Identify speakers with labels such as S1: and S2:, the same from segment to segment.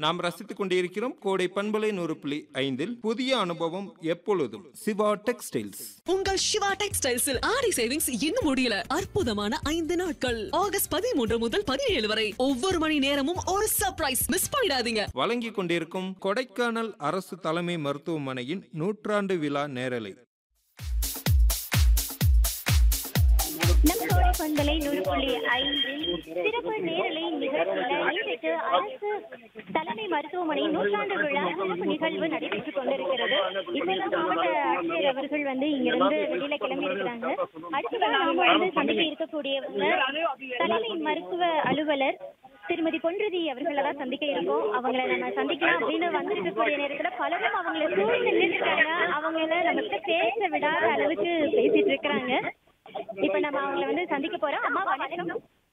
S1: நாம் ரசித்துக் கொண்டிருக்கிறோம் கோடை பண்பலை நூறு புள்ளி ஐந்தில் புதிய அனுபவம் எப்பொழுதும் சிவா டெக்ஸ்டைல்ஸ்
S2: உங்கள் சிவா டெக்ஸ்டைல்ஸில் ஆடி சேவிங்ஸ் இன்னும் முடியல அற்புதமான ஐந்து நாட்கள் ஆகஸ்ட் பதிமூன்று முதல் பதினேழு வரை ஒவ்வொரு மணி நேரமும் ஒரு சர்ப்ரைஸ் மிஸ் பண்ணிடாதீங்க
S1: வழங்கிக் கொண்டிருக்கும் கொடைக்கானல் அரசு தலைமை மருத்துவமனையின் நூற்றாண்டு விழா நேரலை
S3: நம் கோடை பண்பலை நூறு புள்ளி ஐந்தில் சிறப்பு நேரலை நிகழ்ச்சியில இன்றைக்கு அரசு தலைமை மருத்துவமனை நூற்றாண்டு விழா சிறப்பு நிகழ்வு நடைபெற்றுக் கொண்டிருக்கிறது இப்பெல்லாம் மாவட்ட ஆட்சியர் அவர்கள் வந்து இங்கிருந்து வெளியில கிளம்பி இருக்கிறாங்க அடுத்ததாக நாம வந்து சந்திக்க இருக்கக்கூடியவங்க தலைமை மருத்துவ அலுவலர் திருமதி பொன்ருதி அவர்களை தான் சந்திக்க இருக்கோம் அவங்கள நம்ம சந்திக்கலாம் அப்படின்னு வந்திருக்கக்கூடிய நேரத்துல பலரும் அவங்கள சூழ்ந்து நின்றுட்டாங்க அவங்கள நம்ம கிட்ட பேச விடாத அளவுக்கு பேசிட்டு இருக்கிறாங்க இப்ப நம்ம அவங்கள வந்து சந்திக்க போறோம் அம்மா வணக்கம்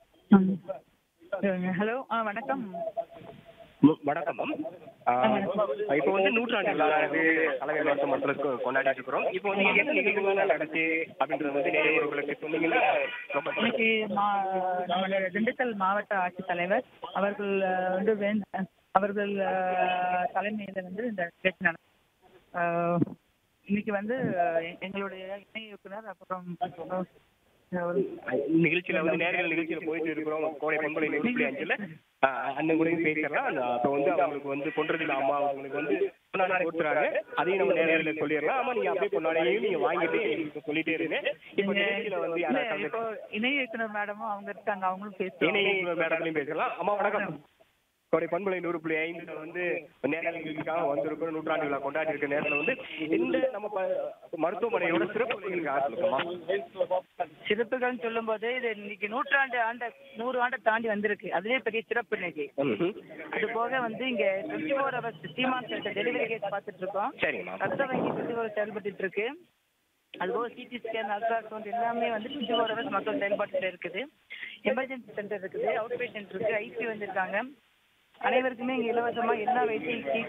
S4: ஹலோ ஆ வணக்கம்
S5: வ- வணக்கம் மேம் இப்போ வந்து நூற்றாண்டு விழா வந்து தலைமை மருத்துவ மன்றத்தில் கொண்டாடிட்டு இருக்கிறோம் இப்போ வந்து என்ன நிகழ்வுகள் நடந்துச்சு அப்படின்றது வந்து நேயர்களுக்கு சொன்னீங்கன்னா ரொம்ப
S4: இன்னைக்கு மா நம்மளுடைய திண்டுக்கல் மாவட்ட ஆட்சித்தலைவர் அவர்கள் அஹ், வந்து வேண்ட அவர்கள் அஹ், தலைமையில வந்து இந்த நிகழ்ச்சி நட அஹ், இன்னைக்கு வந்து அஹ், எ- எங்களுடைய இணை இயக்குனர் அப்புறம் அஹ், ஒரு
S5: நிகழ்ச்சியில வந்து நேர்கள் நிகழ்ச்சியில போயிட்டு இருக்கிறோம் கோடை பொங்கலை நூற்றி அஞ்சுல அண்ணன் கூட பேசிடலாம் அந்த- அப்போ வந்து அவங்களுக்கு வந்து கொன்றதில்ல அம்மா அவங்களுக்கு வந்து பொன்னாடை கொடுத்துறாங்க அதையும் நம்ம நேரில் சொல்லிடலாம் ஆமா நீங்க அப்படியே பொன்னாடையும் நீங்க வாங்கிட்டு எங்களுக்கு சொல்லிட்டே இருங்க இப்போ நிகழ்ச்சியில வந்து
S4: இல்ல,
S5: யாராவது
S4: இப்போ இணை இயக்குனர் மேடமும் அவங்க இருக்காங்க அவங்களும் பேசுவாங்க
S5: இணை மேடத்துலையும் பேசலாம் அம்மா வணக்கம் கோடை பண்பலை நூறு புள்ளி ஐந்துல வந்து நேரல் நிகழ்ச்சிக்காக வந்திருக்கிறோம் நூற்றாண்டு விழா கொண்டாடி இருக்க நேரத்துல வந்து இந்த நம்ம ப- மருத்துவமனையோட சிறப்பு எங்களுக்கு சொல்லுங்கம்மா
S4: சிறப்புகள்னு சொல்லும்போது இது இன்னைக்கு நூற்றாண்டு ஆண்ட நூறு ஆண்டை தாண்டி வந்திருக்கு அதுவே பெரிய சிறப்பு இன்னைக்கு
S5: ம்ஹும்.
S4: அது போக வந்து இங்க டுவெண்ட்டி ஃபோர் ஹவர்ஸ் சீமான் சென்டர் டெலிவரி கேஸ் பார்த்துட்டு இருக்கோம்
S5: சரிங்கம்மா
S4: ரத்த வங்கி டுவெண்ட்டி ஃபோர் செயல்பட்டு இருக்கு அதுபோக சிடி ஸ்கேன் அல்ட்ராசவுண்ட் எல்லாமே வந்து டுவெண்ட்டி ஃபோர் ஹவர்ஸ் மக்கள் செயல்பாட்டில் இருக்குது எமர்ஜென்சி சென்டர் இருக்குது அவுட் பேஷண்ட் இருக்கு ஐசி வந்திருக்காங்க அனைவருக்குமே இங்க இலவசமா எல்லா வைத்திய